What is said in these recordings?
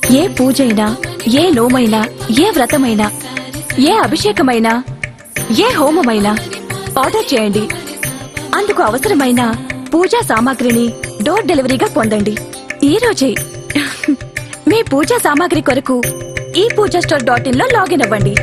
ఏ పూజైనా ఏ నోమైనా ఏ వ్రతమైనా ఏ అభిషేకమైనా ఏ హోమమైనా ఆర్డర్ చేయండి అందుకు అవసరమైన పూజా సామాగ్రిని డోర్ డెలివరీగా పొందండి ఈ రోజే మీ పూజా సామాగ్రి కొరకు ఈ పూజా స్టోర్ డాట్ ఇన్ లో లాగిన్ అవ్వండి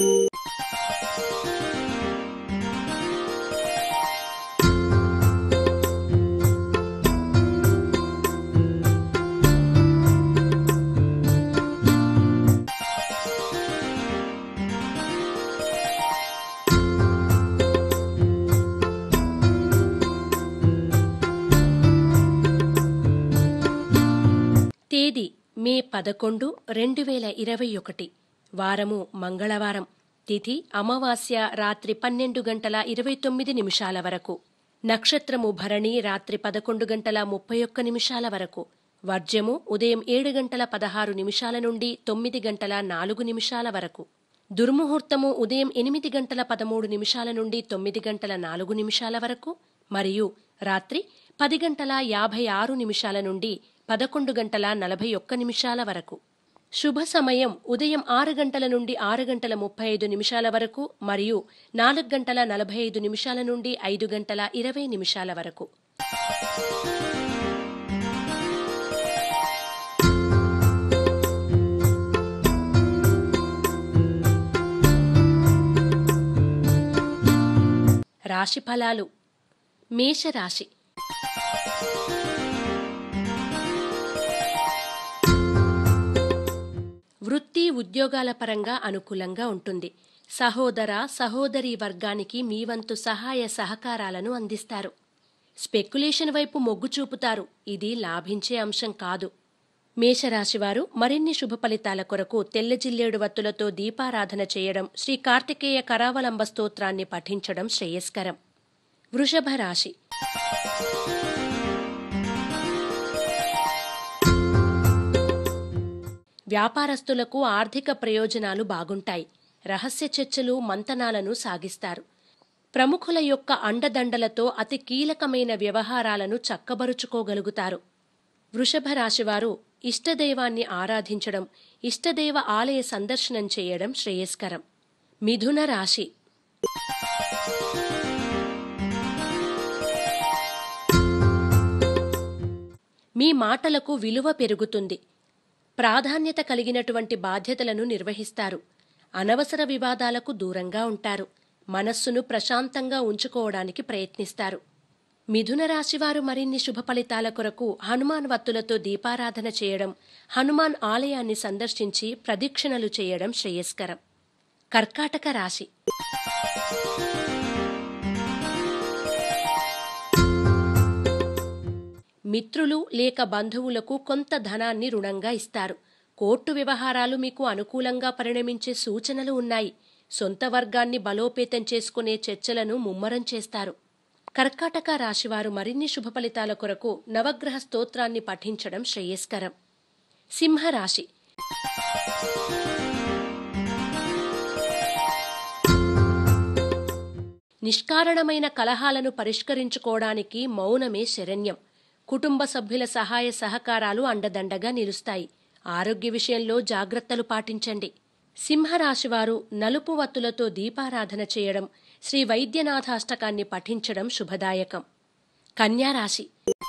తేదీ మే పదకొండు రెండు వేల ఇరవై ఒకటి వారము మంగళవారం తిథి అమావాస్య రాత్రి పన్నెండు గంటల ఇరవై తొమ్మిది నిమిషాల వరకు నక్షత్రము భరణి రాత్రి పదకొండు గంటల ముప్పై ఒక్క నిమిషాల వరకు వర్జ్యము ఉదయం ఏడు గంటల పదహారు నిమిషాల నుండి తొమ్మిది గంటల నాలుగు నిమిషాల వరకు దుర్ముహూర్తము ఉదయం ఎనిమిది గంటల పదమూడు నిమిషాల నుండి తొమ్మిది గంటల నాలుగు నిమిషాల వరకు మరియు రాత్రి పది గంటల యాభై ఆరు నిమిషాల నుండి పదకొండు గంటల నలభై ఒక్క నిమిషాల వరకు శుభ సమయం ఉదయం ఆరు గంటల నుండి ఆరు గంటల ముప్పై ఐదు నిమిషాల వరకు మరియు నాలుగు గంటల నలభై ఐదు నిమిషాల నుండి ఐదు గంటల ఇరవై నిమిషాల వరకు రాశి ఫలాలు మేషరాశి వృత్తి ఉద్యోగాల పరంగా అనుకూలంగా ఉంటుంది సహోదర సహోదరి వర్గానికి మీ వంతు సహాయ సహకారాలను అందిస్తారు స్పెక్యులేషన్ వైపు మొగ్గు చూపుతారు ఇది లాభించే అంశం కాదు మేషరాశివారు మరిన్ని శుభ ఫలితాల కొరకు తెల్ల జిల్లేడు వత్తులతో దీపారాధన చేయడం శ్రీ కార్తికేయ కరావలంబ స్తోత్రాన్ని పఠించడం శ్రేయస్కరం వృషభ రాశి వ్యాపారస్తులకు ఆర్థిక ప్రయోజనాలు బాగుంటాయి రహస్య చర్చలు మంతనాలను సాగిస్తారు ప్రముఖుల యొక్క అండదండలతో అతి కీలకమైన వ్యవహారాలను చక్కబరుచుకోగలుగుతారు వృషభ రాశివారు ఇష్టదైవాన్ని ఆరాధించడం ఇష్టదైవ ఆలయ సందర్శనం చేయడం శ్రేయస్కరం మిథున రాశి మీ మాటలకు విలువ పెరుగుతుంది ప్రాధాన్యత కలిగినటువంటి బాధ్యతలను నిర్వహిస్తారు అనవసర వివాదాలకు దూరంగా ఉంటారు మనస్సును ప్రశాంతంగా ఉంచుకోవడానికి ప్రయత్నిస్తారు మిథున రాశివారు మరిన్ని శుభ ఫలితాల కొరకు హనుమాన్ వత్తులతో దీపారాధన చేయడం హనుమాన్ ఆలయాన్ని సందర్శించి ప్రదక్షిణలు చేయడం శ్రేయస్కరం కర్కాటక రాశి మిత్రులు లేక బంధువులకు కొంత ధనాన్ని రుణంగా ఇస్తారు కోర్టు వ్యవహారాలు మీకు అనుకూలంగా పరిణమించే సూచనలు ఉన్నాయి సొంత వర్గాన్ని బలోపేతం చేసుకునే చర్చలను ముమ్మరం చేస్తారు కర్కాటక రాశివారు మరిన్ని శుభ ఫలితాల కొరకు నవగ్రహ స్తోత్రాన్ని పఠించడం శ్రేయస్కరం సింహరాశి నిష్కారణమైన కలహాలను పరిష్కరించుకోవడానికి మౌనమే శరణ్యం కుటుంబ సభ్యుల సహాయ సహకారాలు అండదండగా నిలుస్తాయి ఆరోగ్య విషయంలో జాగ్రత్తలు పాటించండి సింహరాశివారు నలుపు వత్తులతో దీపారాధన చేయడం శ్రీ వైద్యనాథాష్టకాన్ని పఠించడం శుభదాయకం కన్యారాశి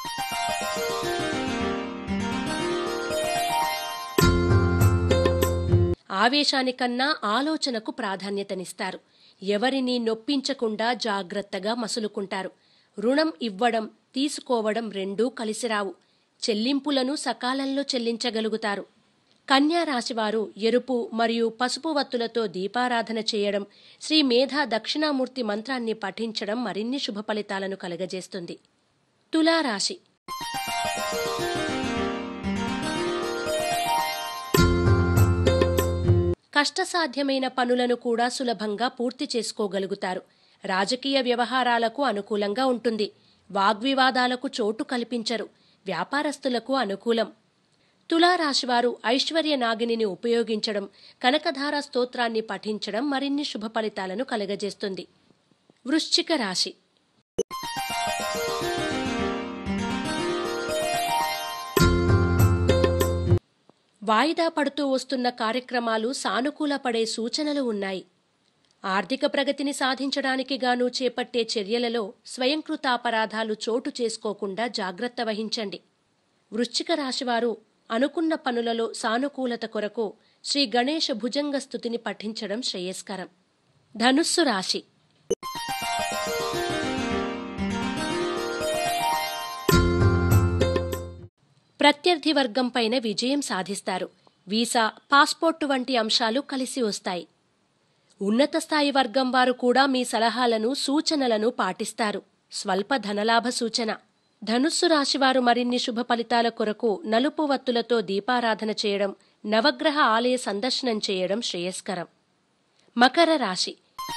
ఆవేశానికన్నా ఆలోచనకు ప్రాధాన్యతనిస్తారు ఎవరిని నొప్పించకుండా జాగ్రత్తగా మసులుకుంటారు రుణం ఇవ్వడం తీసుకోవడం రెండూ కలిసిరావు చెల్లింపులను సకాలంలో చెల్లించగలుగుతారు కన్యా రాశివారు ఎరుపు మరియు పసుపు వత్తులతో దీపారాధన చేయడం శ్రీ మేధా దక్షిణామూర్తి మంత్రాన్ని పఠించడం మరిన్ని శుభ ఫలితాలను కలగజేస్తుంది తులారాశి కష్టసాధ్యమైన పనులను కూడా సులభంగా పూర్తి చేసుకోగలుగుతారు రాజకీయ వ్యవహారాలకు అనుకూలంగా ఉంటుంది వాగ్వివాదాలకు చోటు కల్పించరు వ్యాపారస్తులకు అనుకూలం తులారాశివారు ఐశ్వర్య నాగిని ఉపయోగించడం కనకధార స్తోత్రాన్ని పఠించడం మరిన్ని శుభ ఫలితాలను కలగజేస్తుంది వృశ్చిక రాశి వాయిదా పడుతూ వస్తున్న కార్యక్రమాలు సానుకూలపడే సూచనలు ఉన్నాయి ఆర్థిక ప్రగతిని సాధించడానికి గాను చేపట్టే చర్యలలో స్వయంకృతాపరాధాలు చోటు చేసుకోకుండా జాగ్రత్త వహించండి వృశ్చిక రాశివారు అనుకున్న పనులలో సానుకూలత కొరకు శ్రీ గణేశ భుజంగ స్థుతిని పఠించడం శ్రేయస్కరం ధనుస్సు రాశి ప్రత్యర్థి వర్గంపైన విజయం సాధిస్తారు వీసా పాస్పోర్టు వంటి అంశాలు కలిసి వస్తాయి ఉన్నత స్థాయి వర్గం వారు కూడా మీ సలహాలను సూచనలను పాటిస్తారు స్వల్ప ధనలాభ సూచన ధనుస్సు రాశివారు మరిన్ని శుభ ఫలితాల కొరకు నలుపు వత్తులతో దీపారాధన చేయడం నవగ్రహ ఆలయ సందర్శనం చేయడం శ్రేయస్కరం మకర రాశి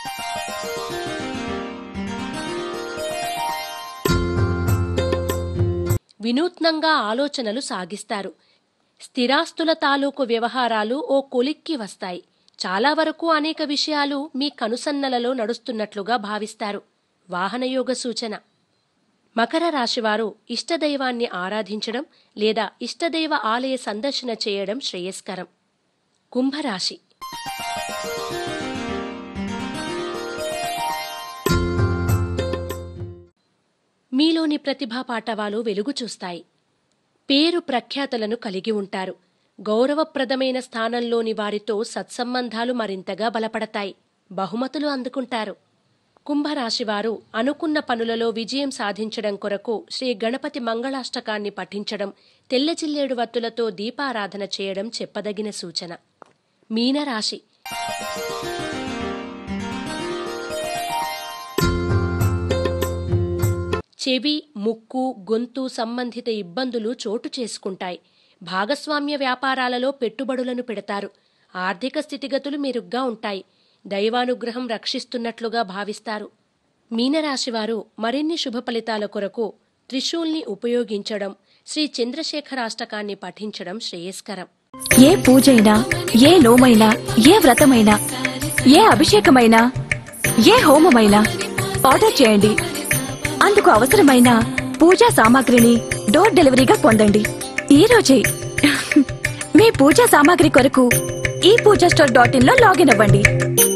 వినూత్నంగా ఆలోచనలు సాగిస్తారు స్థిరాస్తుల తాలూకు వ్యవహారాలు ఓ కొలిక్కి వస్తాయి చాలా వరకు అనేక విషయాలు మీ కనుసన్నలలో నడుస్తున్నట్లుగా భావిస్తారు వాహనయోగ సూచన మకర రాశివారు ఇష్టదైవాన్ని ఆరాధించడం లేదా ఇష్టదైవ ఆలయ సందర్శన చేయడం శ్రేయస్కరం కుంభరాశి మీలోని ప్రతిభా పాటవాలు వెలుగు చూస్తాయి పేరు ప్రఖ్యాతలను కలిగి ఉంటారు గౌరవప్రదమైన స్థానంలోని వారితో సత్సంబంధాలు మరింతగా బలపడతాయి బహుమతులు అందుకుంటారు కుంభరాశివారు అనుకున్న పనులలో విజయం సాధించడం కొరకు శ్రీ గణపతి మంగళాష్టకాన్ని పఠించడం తెల్లచిల్లేడు వత్తులతో దీపారాధన చేయడం చెప్పదగిన సూచన మీనరాశి చెవి ముక్కు గొంతు సంబంధిత ఇబ్బందులు చోటు చేసుకుంటాయి భాగస్వామ్య వ్యాపారాలలో పెట్టుబడులను పెడతారు ఆర్థిక స్థితిగతులు మెరుగ్గా ఉంటాయి దైవానుగ్రహం రక్షిస్తున్నట్లుగా భావిస్తారు మీనరాశివారు మరిన్ని శుభ ఫలితాల కొరకు త్రిశూల్ని ఉపయోగించడం శ్రీ చంద్రశేఖరాష్టకాన్ని పఠించడం శ్రేయస్కరం ఏ పూజైనా ఏ నోమైనా ఏ వ్రతమైనా ఏ అభిషేకమైనా ఏ హోమమైనా ఆర్డర్ చేయండి అందుకు అవసరమైన పూజా సామాగ్రిని డోర్ డెలివరీగా పొందండి ఈ రోజే మీ పూజా సామాగ్రి కొరకు ఈ పూజా స్టోర్ డాట్ ఇన్ లో లాగిన్ అవ్వండి